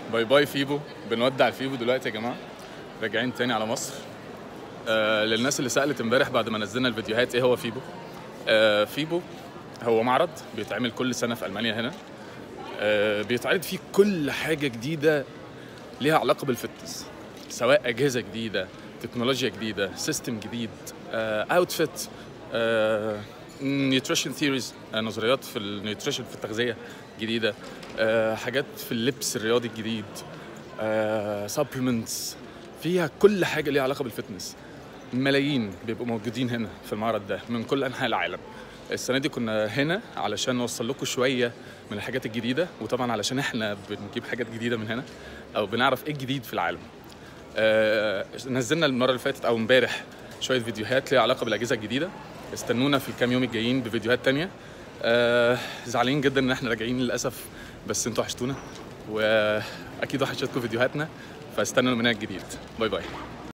باي باي فيبو بنودع فيبو دلوقتي يا جماعه راجعين تاني على مصر آه للناس اللي سالت امبارح بعد ما نزلنا الفيديوهات ايه هو فيبو آه فيبو هو معرض بيتعمل كل سنه في المانيا هنا آه بيتعرض فيه كل حاجه جديده ليها علاقه بالفتنس سواء اجهزه جديده تكنولوجيا جديده سيستم جديد اوتفيت نيوتريشن ثيوريز نظريات في النيوتريشن في التغذيه جديده آه، حاجات في اللبس الرياضي الجديد سبلمنتس فيها كل حاجه ليها علاقه بالفتنس ملايين بيبقوا موجودين هنا في المعرض ده من كل انحاء العالم السنه دي كنا هنا علشان نوصل لكم شويه من الحاجات الجديده وطبعا علشان احنا بنجيب حاجات جديده من هنا او بنعرف ايه الجديد في العالم آه، نزلنا المره اللي فاتت او امبارح شويه فيديوهات ليها علاقه بالاجهزه الجديده استنونا في الكام يوم الجايين بفيديوهات تانية آه زعلانين جدا ان احنا راجعين للاسف بس انتوا وحشتونا واكيد وحشتكم فيديوهاتنا فاستنوا مننا الجديد باي باي